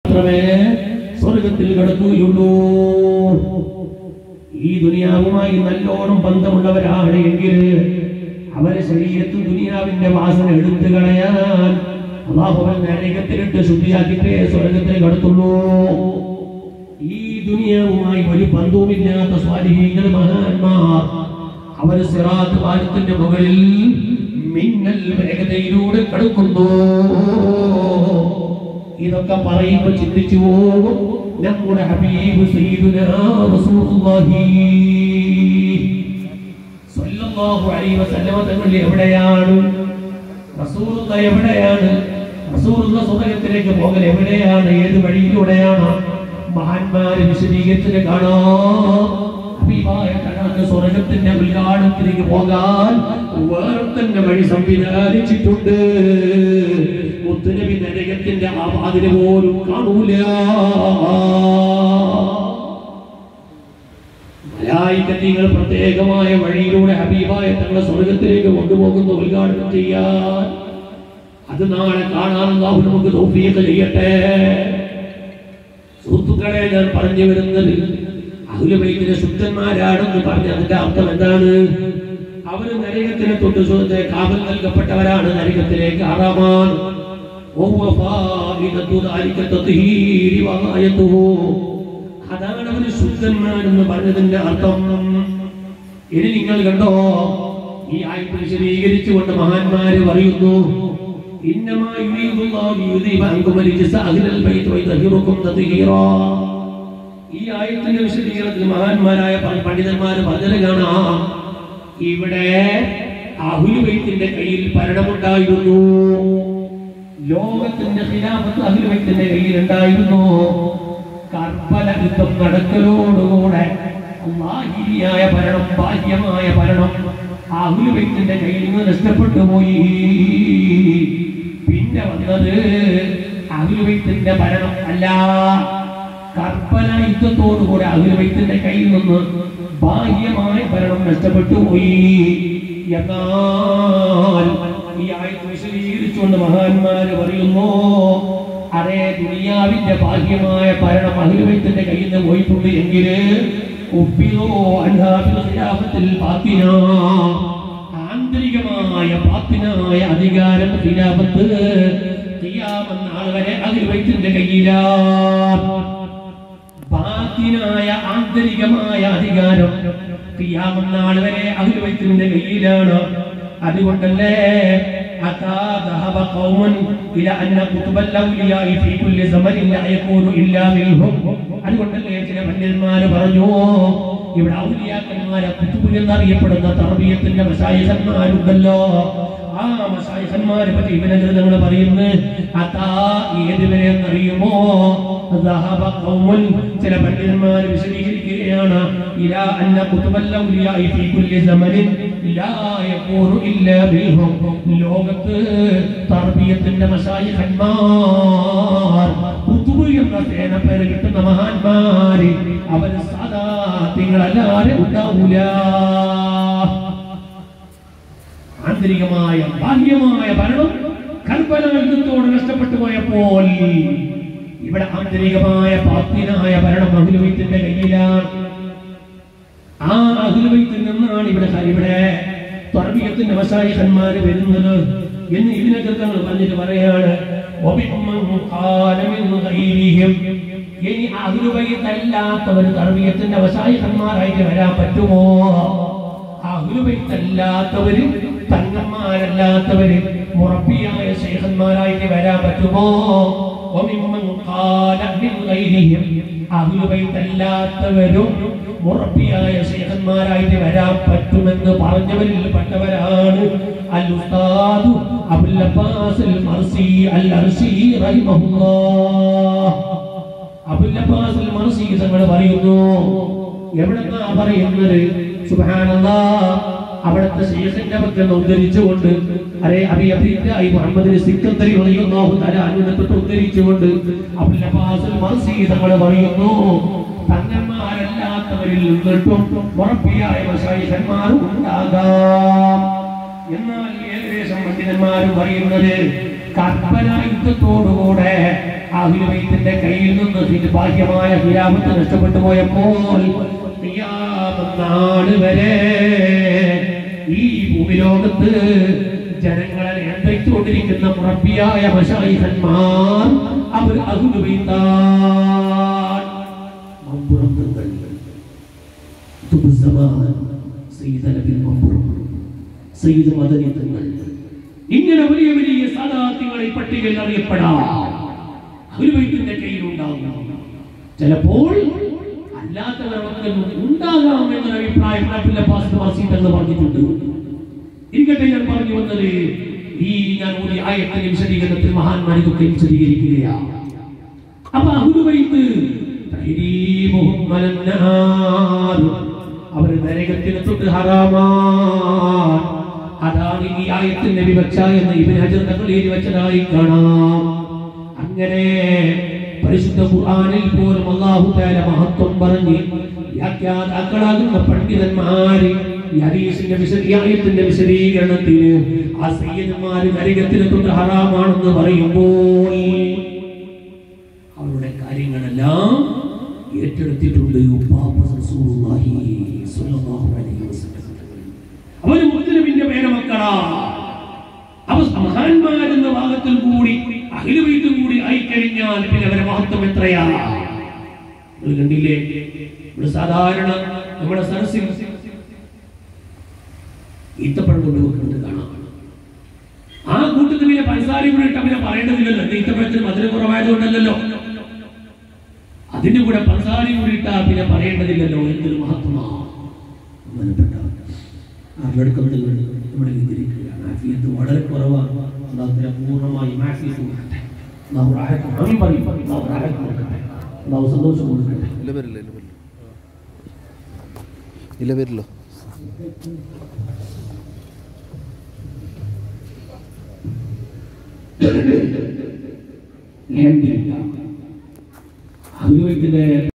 മാത്രമേ സ്വർഗത്തിൽ കടക്കുകയുള്ളൂ ഈ ദുനിയാവുമായി നല്ലോണം ബന്ധമുള്ളവരാണ് എങ്കിൽ അവരെ ശരീരത്തിൽ ദുനിയാവിന്റെ വാസന എടുത്തു കളയാൻ അള്ളാഹുവൻ നരകത്തിലിട്ട് ശുദ്ധിയാക്കിട്ടേ സ്വർഗത്തിൽ കടത്തുള്ളൂ ഈ ദുനിയാവുമായി ഒരു ബന്ധവുമില്ലാത്ത സ്വാധീനങ്ങൾ മഹാന്മാർ അവർ സിറാത്ത് പാലത്തിന്റെ മുകളിൽ മിന്നൽ വേഗതയിലൂടെ കടക്കുന്നു ഇതൊക്കെ പറയുമ്പോൾ ചിന്തിച്ചു പോകും നമ്മുടെ ഹബീബ് സയ്യിദുനാ റസൂലുള്ളാഹി സ്വല്ലല്ലാഹു അലൈഹി വസല്ലമ തങ്ങൾ എവിടെയാണ് റസൂലുള്ള എവിടെയാണ് റസൂലുള്ള സ്വർഗത്തിലേക്ക് പോകൽ എവിടെയാണ് ഏത് വഴിയിലൂടെയാണ് മഹാന്മാര് വിശദീകരിച്ചത് കാണാം ഹബീബായ തങ്ങൾക്ക് സ്വർഗത്തിന്റെ ഉദ്ഘാടനത്തിലേക്ക് പോകാൻ വേറെ തന്നെ വഴി സംവിധാനിച്ചിട്ടുണ്ട് മുത്തുനബി നരകത്തിന്റെ ആ വാതില് പോലും കാണൂല മലായിക്കത്തികൾ പ്രത്യേകമായ വഴിയിലൂടെ ഹബീബായ തങ്ങളെ സ്വർഗത്തിലേക്ക് കൊണ്ടുപോകുന്ന ഉദ്ഘാടനം ചെയ്യാൻ അത് നാളെ കാണാൻ അല്ലാഹു നമുക്ക് തൗഫീഖ് ചെയ്യട്ടെ സുഹൃത്തുക്കളെ ഞാൻ പറഞ്ഞു വരുന്നത് അഹുലബൈത്തിലെ ശുദ്ധന്മാരാണെന്ന് പറഞ്ഞ അതിന്റെ അർത്ഥം എന്താണ് അവര് നരകത്തിനെ തൊട്ട് സുഖത്തെ കാവൽ നൽകപ്പെട്ടവരാണ് നരകത്തിലേക്ക് ആറാമാണ് وهو فائدة ذلك تطهير وغايته അതാണ് അവര് ശുദ്ധന്മാരെന്ന് പറഞ്ഞതിന്റെ അർത്ഥം ഇനി നിങ്ങൾ കണ്ടോ ഈ ആയത്ത് വിശദീകരിച്ചുകൊണ്ട് മഹാന്മാര് പറയുന്നു إنما يريد الله ليذيب عنكم الرجس أهل البيت ويطهركم تطهيرا ഈ ആയത്തിന്റെ വിശദീകരണത്തിൽ മഹാന്മാരായ പ- പണ്ഡിതന്മാര് പറഞ്ഞത് കാണാം ഇവിടെ അഹുലുബൈത്തിന്റെ കയ്യിൽ ഭരണമുണ്ടായിരുന്നു ലോകത്തിന്റെ ഖിലാഫത്ത് അഹുലുബൈത്തിന്റെ കയ്യിൽ ഉണ്ടായിരുന്നു കർബല യുദ്ധം നടക്കലോടുകൂടെ അള്ളാഹിരിയായ ഭരണം ബാഹ്യമായ ഭരണം അഹുലുബൈത്തിന്റെ കയ്യിൽ നിന്ന് നഷ്ടപ്പെട്ടു പോയി പിന്നെ വന്നത് അഹുലുബൈത്തിന്റെ ഭരണം അല്ല കർബല യുദ്ധത്തോടുകൂടെ അഹുലുബൈത്തിന്റെ കയ്യിൽ നിന്ന് ബാഹ്യമായ ഭരണം നഷ്ടപ്പെട്ടു പോയി എന്നാൽ ഈ ആയത്ത് വിശദീകരിച്ചുകൊണ്ട് മഹാന്മാര് പറയുന്നു അതേ ദുനിയാവിന്റെ ബാഹ്യമായ ഭരണം അഹുലുബൈത്തിന്റെ കയ്യിൽ നിന്ന് പോയിട്ടുണ്ട് എങ്കിൽ ഉപ്പിതോ അൻഹാഫിൽ ഖിലാഫത്തിൽ ബാത്തിന ആന്തരികമായ പാത്തിനായ അധികാരം ഖിലാഫത്ത് ഖിയാമത്ത് നാൾ വരെ അഹുലുബൈത്തിന്റെ കയ്യിലാണ് ബാത്തിനായ ആന്തരികമായ അധികാരം ഖിയാമനാൾ വരെ അഹ്ലുബൈത്തിന്റെ കയ്യിലാണ് അതുകൊണ്ടല്ലേ أتى ذهب قوم إلى أن كتب الأولياء في كل زمن لا يكون إلا منهم അതുകൊണ്ടല്ലേ ചില പണ്ഡിതന്മാര് പറഞ്ഞു ഇവിടെ ഔലിയാക്കന്മാരെ കുത്തുബ് എന്നറിയപ്പെടുന്ന തർബീയത്തിന്റെ മസായിഹന്മാരുണ്ടല്ലോ ആ മസായിഹന്മാരെ പറ്റി ഇവനങ്ങൾ പറയുന്നു അതാ ഏതുവരെ എന്നറിയുമോ ذهب قوم ചില പണ്ഡിതന്മാർ വിശദീകരിക്കുകയാണ് ഇലാ അന്ന കുതുബൽ ഔലിയാഇ ഫീ കുല്ലി സമനിൻ ലാ യകൂറു ഇല്ലാ ബിൽഹും ലോകത്ത് തർബിയത്തിന്റെ മശായിഖന്മാർ കുതുബ് എന്ന സേന പേര് കിട്ടുന്ന മഹാന്മാര് അവർ സാധാ തിങ്ങളല്ലാതെ ഉണ്ടാവൂല ആന്തരികമായ ബാഹ്യമായ ഭരണം കൽപ്പന യുദ്ധത്തോട് നഷ്ടപ്പെട്ടു പോയപ്പോൾ ഇവിടെ ആന്തരികമായ പാത്തിനായ ഭരണം അഖിലുവൈത്തിന്റെ കയ്യിലാണ് ആ അഖിലുവൈത്തിൽ നിന്നാണ് ഇവിടെ ഇവിടെ തർബീയത്തിന്റെ മസായിഖന്മാര് വരുന്നത് എന്ന് ഇതിനൊക്കെ തങ്ങൾ പറഞ്ഞിട്ട് പറയാണ് وَمِمَّنْ قَالَ مِنْ غَيْرِهِمْ ഇനി അഖിലുവൈത്തല്ലാത്തവർ തർബീയത്തിന്റെ മസായിഖന്മാരായിട്ട് വരാൻ പറ്റുമോ അഹ്ലുബൈത്തല്ലാത്തവര് തങ്ങന്മാരല്ലാത്തവര് മുറബിയായ ശൈഖന്മാരായിട്ട് വരാൻ പറ്റുമോ وممن قال من غيرهم അഹ്ലുബൈത്തല്ലാത്തവരും മുറബിയായ ശൈഖന്മാരായിട്ട് വരാൻ പറ്റുമെന്ന് പറഞ്ഞവരിൽ പെട്ടവരാണ് അൽ ഉസ്താദു അബുൽ അബ്ബാസ് അൽ മർസി അൽ അർശി റഹിമഹുല്ലാഹ് അബുൽ അബ്ബാസ് അൽ മർസി തങ്ങൾ പറയുന്നു എവിടെന്നാ പറയുന്നത് സുബ്ഹാനല്ലാഹ് അവിടുത്തെ ശേഖന്റെ പക്കൽ ഉദ്ധരിച്ചുകൊണ്ട് അരേ അബി അബിദ്ദായി മുഹമ്മദ് സിക്കന്ദരി റളിയല്ലാഹു തആല അൻഹു തൊട്ട് ഉദ്ധരിച്ചുകൊണ്ട് അബുൽ അബ്ബാസ് അൽ മർസി തങ്ങൾ പറയുന്നു തങ്ങന്മാരല്ലാത്തവരിൽ നിന്നിട്ടും മുറബിയായ മശായിഖന്മാർ ഉണ്ടാകാം എന്നാൽ ഏകദേശം പണ്ഡിതന്മാരും പറയുന്നത് കർബല യുദ്ധത്തോടുകൂടെ അഹിലവൈത്തിന്റെ കയ്യിൽ നിന്ന് ഇത് ബാഹ്യമായ ഹിരാമത്ത് നഷ്ടപ്പെട്ടു പോയപ്പോൾ ഖിയാമത്ത് നാൾ വരെ ഈ ഭൂമിലോകത്ത് ജനങ്ങളെ നിയന്ത്രിച്ചുകൊണ്ടിരിക്കുന്ന മുറബിയായ മഷായിഹന്മാർ അവർ അഹിലവൈത്താൻ മമ്പുറത്തുകൾ തുബുസമാൻ സയ്യിദ് നബി മമ്പുറം സയ്യിദ് മദനി തങ്ങൾ ഇങ്ങനെ വലിയ വലിയ സാധാത്യങ്ങളെ പട്ടികയിൽ അറിയപ്പെടാം ഒരു വൈദ്യന്റെ കയ്യിലുണ്ടാകും ചിലപ്പോൾ അല്ലാത്തവർ ഉണ്ടാകാം എന്നൊരു അഭിപ്രായം ആപ്പിലെ പാസ്വാസീത് എന്ന് പറഞ്ഞിട്ടുണ്ട് ഇരിക്കട്ടെ ഞാൻ പറഞ്ഞു വന്നത് ഈ ഞാൻ ഒരു ആയത്തിന്റെ വിശദീകരണത്തിൽ മഹാന്മാർ ഇതൊക്കെ വിശദീകരിക്കുകയാണ് അപ്പൊ അഹുലുബൈത്ത് തഹരീമുഹും അലന്നാർ അവർ നരകത്തിന് തൊട്ട് ഹറാമാണ് അതാണ് ഈ ആയത്തിന്റെ വിവക്ഷ എന്ന് ഇബ്നു ഹജർ തങ്ങൾ എഴുതി വെച്ചതായി കാണാം അങ്ങനെ പരിശുദ്ധ ഖുർആനിൽ പോലും അല്ലാഹു തആല മഹത്വം പറഞ്ഞ് വ്യാഖ്യാതാക്കളാകുന്ന പണ്ഡിതന്മാര് ഈ ഹദീസിന്റെ വിശദ ഈ ആയത്തിന്റെ വിശദീകരണത്തിന് ആ സയ്യിദന്മാര് നരകത്തിന് തൊട്ട് ഹറാമാണെന്ന് പറയുമ്പോൾ അവരുടെ കാര്യങ്ങളെല്ലാം ഏറ്റെടുത്തിട്ടുണ്ട് ഉപ്പാപ്പ റസൂലുള്ളാഹി സ്വല്ലല്ലാഹു അലൈഹി വസല്ലം അവർ മുസ്ലിമിന്റെ പേരമക്കളാ അവർ മഹാന്മാരെന്ന ഭാഗത്തിൽ കൂടി അഖിലവീട്ടും കൂടി ആയിക്കഴിഞ്ഞാൽ പിന്നെ അവരെ മഹത്വം എത്രയാ നിങ്ങൾ കണ്ടില്ലേ ഇവിടെ സാധാരണ നമ്മുടെ സരസിൽ ഈത്തപ്പഴം കൊണ്ടുവെക്കുന്നത് കാണാം ആ കൂട്ടത്തിൽ പിന്നെ പഞ്ചസാരയും കൂടെ ഇട്ട് പിന്നെ പറയേണ്ടതില്ലല്ലോ എന്റെ ഈത്തപ്പഴത്തിന് മധുരം കുറവായതുകൊണ്ടല്ലോ അതിന്റെ കൂടെ പഞ്ചസാരയും കൂടി ഇട്ടാ പിന്നെ പറയേണ്ടതില്ലല്ലോ എന്തൊരു മഹത്വമാ ബന്ധപ്പെട്ട ആരുടെ നമ്മളെ വിവരിക്കുകയാണ് ആഫിയത്ത് വളരെ കുറവാണ് അള്ളാഹുത്തിനെ പൂർണ്ണമായി മാഫിയത്ത് കൊടുക്കട്ടെ അള്ളാഹു റാഹത്ത് ആമീൻ പറയും അള്ളാഹു റാഹത്ത് കൊടുക്കട്ടെ അള്ളാഹു സന്തോഷം കൊടുക്കട്ടെ ഇല്ല വരില്ല ഇല്ല വരില്ല ഇല്ല വരില്ലോ അൽഹംദുലില്ലാ. അഹ്ലുബൈത്തിന്റെ